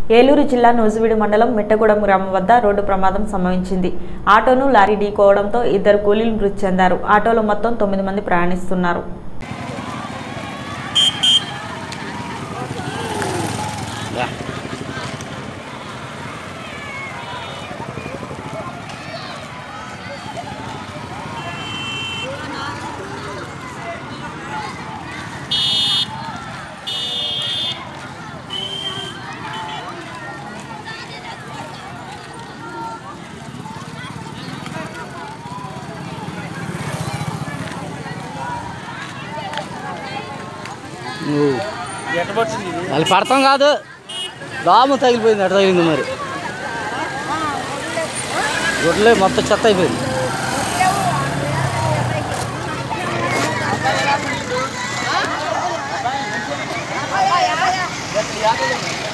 ఏలూరు జిల్లా నూజివీడు మండలం మిట్టగూడెం గ్రామం వద్ద రోడ్డు ప్రమాదం సంభవించింది ఆటోను లారీ ఢీకోవడంతో ఇద్దరు కూలీలు మృతి చెందారు ఆటోలో మొత్తం తొమ్మిది మంది ప్రయాణిస్తున్నారు నువ్వు వాళ్ళు పడతాం కాదు దాము తగిలిపోయింది ఎట తగిలింది మరి గుడ్లే మొత్తం చెత్త అయిపోయింది Yeah.